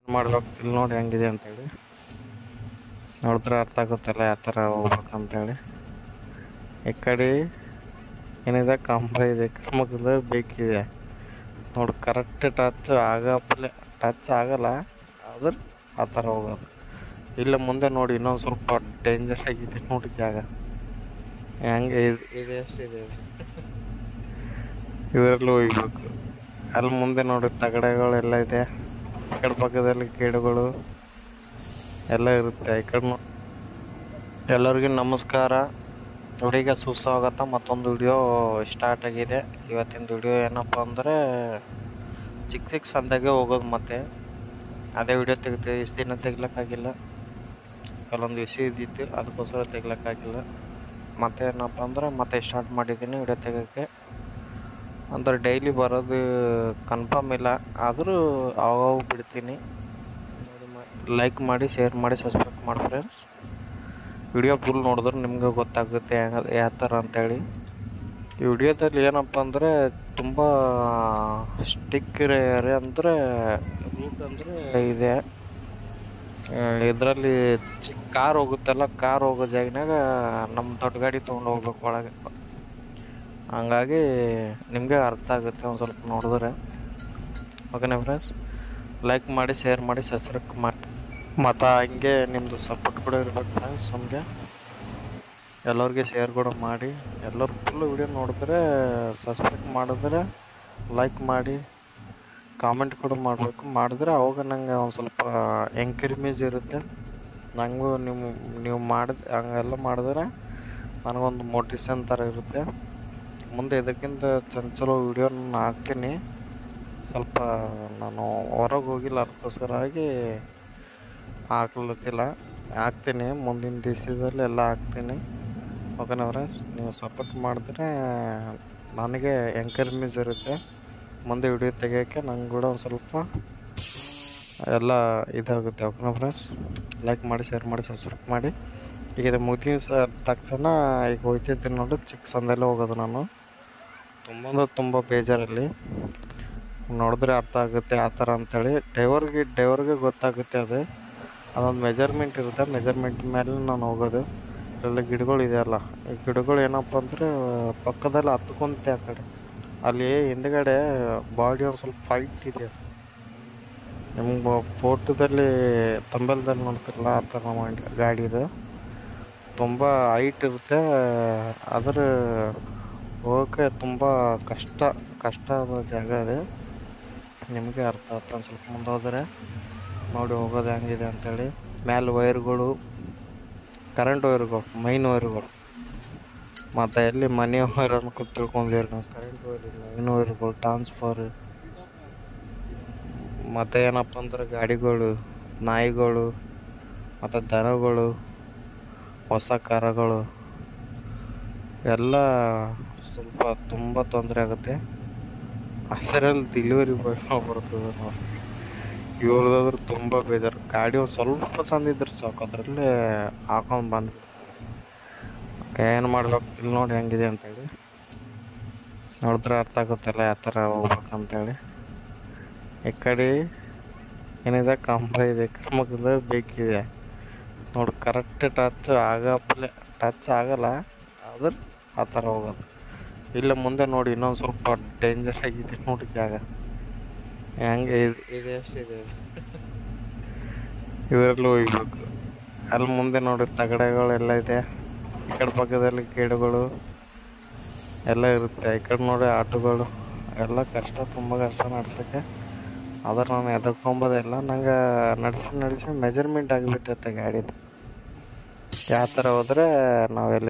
ಮಾಡ್ಬೇಕು ಇಲ್ಲಿ ನೋಡಿ ಹೆಂಗಿದೆ ಅಂತೇಳಿ ನೋಡಿದ್ರೆ ಅರ್ಥ ಆಗುತ್ತಲ್ಲ ಯಾವ ಥರ ಹೋಗ್ಬೇಕಂತೇಳಿ ಈ ಕಡೆ ಏನಿದೆ ಕಂಬ ಇದೆ ಕಂಬದ ಬೇಕಿದೆ ನೋಡಿ ಕರೆಕ್ಟ್ ಟಚ್ ಆಗಪ್ಪಲೆ ಟಚ್ ಆಗಲ್ಲ ಆದ್ರೆ ಆ ಥರ ಹೋಗೋದು ಇಲ್ಲ ಮುಂದೆ ನೋಡಿ ಇನ್ನೊಂದು ಸ್ವಲ್ಪ ಡೇಂಜರ್ ಆಗಿದೆ ನೋಡಿ ಜಾಗ ಹೆಂಗೆ ಇದು ಇದು ಎಷ್ಟಿದೆ ಇದು ಇವರೆಲ್ಲ ಹೋಗ್ಬೇಕು ಅಲ್ಲಿ ಮುಂದೆ ನೋಡಿ ತಗಡೆಗಳೆಲ್ಲ ಇದೆ ಈ ಕಡೆ ಪಕ್ಕದಲ್ಲಿ ಗಿಡಗಳು ಎಲ್ಲ ಇರುತ್ತೆ ಈ ಕಡೆ ನೋ- ಎಲ್ಲರಿಗೂ ನಮಸ್ಕಾರ ಹುಡುಗ ಸುಸ್ವಾಗತ ಮತ್ತೊಂದು ವಿಡಿಯೋ ಸ್ಟಾರ್ಟ್ ಆಗಿದೆ ಇವತ್ತಿನ ವಿಡಿಯೋ ಏನಪ್ಪ ಅಂದರೆ ಚಿಕ್ಕ ಚಿಕ್ಕ ಸಂದಾಗೆ ಹೋಗೋದು ಮತ್ತೆ ಅದೇ ವಿಡಿಯೋ ತೆಗಿತೀವಿ ಇಷ್ಟು ದಿನ ತೆಗ್ಲಕ್ಕಾಗಿಲ್ಲ ಕೆಲವೊಂದು ವಿಷಯ ಇದ್ದಿತ್ತು ಅದಕ್ಕೋಸ್ಕರ ತೆಗ್ಲಕ್ಕಾಗಿಲ್ಲ ಮತ್ತೆ ಏನಪ್ಪ ಅಂದ್ರೆ ಮತ್ತೆ ಸ್ಟಾರ್ಟ್ ಮಾಡಿದ್ದೀನಿ ವಿಡಿಯೋ ತೆಗೋಕ್ಕೆ ಅಂದ್ರೆ ಡೈಲಿ ಬರೋದು ಕನ್ಫರ್ಮ್ ಇಲ್ಲ ಆದರೂ ಅವಾಗ ಬಿಡ್ತೀನಿ ಲೈಕ್ ಮಾಡಿ ಶೇರ್ ಮಾಡಿ ಸಬ್ಸ್ಕ್ರೈಬ್ ಮಾಡಿ ಫ್ರೆಂಡ್ಸ್ ವಿಡಿಯೋ ಫುಲ್ ನೋಡಿದ್ರೆ ನಿಮ್ಗೆ ಗೊತ್ತಾಗುತ್ತೆ ಹೆಂಗ ಯಾವ ಥರ ಅಂತೇಳಿ ಈ ವಿಡಿಯೋದಲ್ಲಿ ಏನಪ್ಪ ಅಂದರೆ ತುಂಬ ಸ್ಟಿಕ್ ಅಂದರೆ ರೂಟ್ ಅಂದರೆ ಇದೆ ಇದರಲ್ಲಿ ಚಿಕ್ಕ ಕಾರ್ ಹೋಗುತ್ತಲ್ಲ ಕಾರ್ ಹೋಗೋ ಜಾಗನಾಗ ನಮ್ಮ ದೊಡ್ಡ ಗಾಡಿ ತೊಗೊಂಡು ಹೋಗ್ಬೇಕು ಒಳಗೆ ಹಂಗಾಗಿ ನಿಮಗೆ ಅರ್ಥ ಆಗುತ್ತೆ ಒಂದು ಸ್ವಲ್ಪ ನೋಡಿದ್ರೆ ಓಕೆನಾ ಫ್ರೆಂಡ್ಸ್ ಲೈಕ್ ಮಾಡಿ ಶೇರ್ ಮಾಡಿ ಸಬ್ಸ್ಕ್ರೈಬ್ ಮಾಡಿ ಮತ್ತು ಹಂಗೆ ನಿಮ್ಮದು ಸಪೋರ್ಟ್ ಕೂಡ ಇರ್ಬೇಕು ಫ್ರೆಂಡ್ಸ್ ನಮಗೆ ಎಲ್ಲರಿಗೆ ಶೇರ್ ಕೂಡ ಮಾಡಿ ಎಲ್ಲರೂ ಫುಲ್ ವಿಡಿಯೋ ನೋಡಿದ್ರೆ ಸಬ್ಸ್ಕ್ರೈಬ್ ಮಾಡಿದ್ರೆ ಲೈಕ್ ಮಾಡಿ ಕಾಮೆಂಟ್ ಕೂಡ ಮಾಡಬೇಕು ಮಾಡಿದ್ರೆ ಅವಾಗ ನಂಗೆ ಒಂದು ಸ್ವಲ್ಪ ಎಂಕರೇಜ್ ಇರುತ್ತೆ ನನಗೂ ನೀವು ನೀವು ಮಾಡಿದ ಹಂಗೆಲ್ಲ ಮಾಡಿದ್ರೆ ನನಗೊಂದು ಮೋಟಿವೇಶನ್ ಥರ ಇರುತ್ತೆ ಮುಂದೆ ಇದಕ್ಕಿಂತ ಚಂದ ಚಲೋ ವಿಡಿಯೋ ನಾನು ಹಾಕ್ತೀನಿ ಸ್ವಲ್ಪ ನಾನು ಹೊರಗೆ ಹೋಗಿಲ್ಲ ಅದಕ್ಕೋಸ್ಕರವಾಗಿ ಹಾಕ್ಲತ್ತಿಲ್ಲ ಹಾಕ್ತೀನಿ ಮುಂದಿನ ದಿವಸದಲ್ಲಿ ಎಲ್ಲ ಹಾಕ್ತೀನಿ ಓಕೆನಾ ಫ್ರೆಂಡ್ಸ್ ನೀವು ಸಪೋರ್ಟ್ ಮಾಡಿದ್ರೆ ನನಗೆ ಎಂಕರೇಜ್ ಇರುತ್ತೆ ಮುಂದೆ ವಿಡಿಯೋ ತೆಗಿಯೋಕ್ಕೆ ನಂಗೆ ಕೂಡ ಒಂದು ಸ್ವಲ್ಪ ಎಲ್ಲ ಇದಾಗುತ್ತೆ ಓಕೆನಾ ಫ್ರೆಂಡ್ಸ್ ಲೈಕ್ ಮಾಡಿ ಶೇರ್ ಮಾಡಿ ಸಬ್ಸ್ಕ್ರೈಬ್ ಮಾಡಿ ಈಗ ಇದು ಮುಗಿದ ಸ ತಕ್ಷಣ ಈಗ ಹೋಗ್ತಿದ್ದೀನಿ ನೋಡಿ ಚಿಕ್ಕ ಸಂದಲ್ಲೇ ಹೋಗೋದು ನಾನು ತುಂಬ ಅಂದ್ರೆ ತುಂಬ ಬೇಜಾರಲ್ಲಿ ನೋಡಿದ್ರೆ ಅರ್ಥ ಆಗುತ್ತೆ ಆ ಥರ ಅಂಥೇಳಿ ಡ್ರೈವರ್ಗೆ ಡ್ರೈವರ್ಗೆ ಗೊತ್ತಾಗುತ್ತೆ ಅದು ಅದೊಂದು ಮೆಜರ್ಮೆಂಟ್ ಇರುತ್ತೆ ಮೆಜರ್ಮೆಂಟ್ ಮೇಲೆ ನಾನು ಹೋಗೋದು ಎಲ್ಲ ಗಿಡಗಳು ಇದೆಯಲ್ಲ ಈ ಗಿಡಗಳು ಏನಪ್ಪ ಅಂದರೆ ಪಕ್ಕದಲ್ಲಿ ಹತ್ಕೊಂತೆ ಆ ಕಡೆ ಅಲ್ಲಿ ಹಿಂದ್ಗಡೆ ಬಾಡಿ ಒಂದು ಸ್ವಲ್ಪ ಫೈಟ್ ಇದೆ ನಿಮ್ಗೆ ಫೋಟೋದಲ್ಲಿ ತಂಬೆಲ್ದಲ್ಲಿ ನೋಡ್ತಿರಲ್ಲ ಆ ಥರ ಮಾಡಿ ಗಾಡಿ ಇದು ತುಂಬ ಹೈಟ್ ಇರುತ್ತೆ ಅದರ ಹೋಗೋಕ್ಕೆ ತುಂಬ ಕಷ್ಟ ಕಷ್ಟ ಆದ ಜಾಗ ಇದೆ ನಿಮಗೆ ಅರ್ಥ ಆಗ್ತಾ ಒಂದು ಸ್ವಲ್ಪ ಮುಂದೆ ಹೋದರೆ ನೋಡಿ ಹೋಗೋದು ಹೆಂಗಿದೆ ಅಂತೇಳಿ ಮ್ಯಾಲೆ ವೈರ್ಗಳು ಕರೆಂಟ್ ವೈರ್ಗಳು ಮೈನ್ ವೈರ್ಗಳು ಮತ್ತು ಎಲ್ಲಿ ಮನೆ ವೈರ್ ಅನ್ಕೊ ತಿಳ್ಕೊಂಡಿರಿ ಕರೆಂಟ್ ವೈರ್ ಮೈನ್ ವೈರ್ಗಳು ಟ್ರಾನ್ಸ್ಫರ್ ಮತ್ತು ಏನಪ್ಪ ಅಂದ್ರೆ ಗಾಡಿಗಳು ನಾಯಿಗಳು ಮತ್ತು ದನಗಳು ಹೊಸ ಕಾರಗಳು ಎಲ್ಲ ಸ್ವಲ್ಪ ತುಂಬ ತೊಂದರೆ ಆಗುತ್ತೆ ಅದರಲ್ಲಿ ಡೆಲಿವರಿ ಬಾಯ್ ಬರ್ತದೆ ನೋಡಿ ಇವ್ರದಾದ್ರೆ ತುಂಬ ಬೇಜಾರು ಗಾಡಿ ಒಂದು ಸ್ವಲ್ಪ ಚಂದ ಇದ್ರೆ ಸಾಕು ಅದರಲ್ಲೇ ಹಾಕೊಂಡು ಬಂದು ಏನು ಮಾಡ್ಬೇಕು ಇಲ್ಲಿ ನೋಡಿ ಹೆಂಗಿದೆ ಅಂತೇಳಿ ನೋಡಿದ್ರೆ ಅರ್ಥ ಆಗುತ್ತಲ್ಲ ಯಾವ ಥರ ಹೋಗ್ಬೇಕಂತೇಳಿ ಈ ಕಡೆ ಏನಿದೆ ಕಂಬ ಇದೆ ಕಂಬದ ಬೇಕಿದೆ ನೋಡಿ ಕರೆಕ್ಟ್ ಟಚ್ ಆಗಪ್ಪಲೆ ಟಚ್ ಆಗಲ್ಲ ಆದ್ರೆ ಆ ಥರ ಹೋಗೋದು ಇಲ್ಲ ಮುಂದೆ ನೋಡಿ ಇನ್ನೊಂದು ಸ್ವಲ್ಪ ಡೇಂಜರ್ ಆಗಿದೆ ನೋಡಿ ಜಾಗ ಹೆಂಗೆ ಇದು ಇದು ಎಷ್ಟಿದೆ ಇದು ಇವರೆಲ್ಲ ಹೋಗ್ಬೇಕು ಅಲ್ಲಿ ಮುಂದೆ ನೋಡಿ ತಗಡೆಗಳೆಲ್ಲ ಇದೆ ಈ ಕಡೆ ಪಕ್ಕದಲ್ಲಿ ಗಿಡಗಳು ಎಲ್ಲ ಇರುತ್ತೆ ಈ ಕಡೆ ನೋಡಿ ಆಟೋಗಳು ಎಲ್ಲ ಕಷ್ಟ ತುಂಬ ಕಷ್ಟ ನಡ್ಸೋಕ್ಕೆ ಆದ್ರೆ ನಾನು ಎದಕ್ಕೊಂಬೋದಿಲ್ಲ ನಂಗೆ ನಡೆಸಿ ನಡೆಸಿ ಮೆಜರ್ಮೆಂಟ್ ಆಗಿಬಿಟ್ಟೈತೆ ಗಾಡಿದು ಯಾವ ಥರ ಹೋದ್ರೆ ನಾವೆಲ್ಲಿ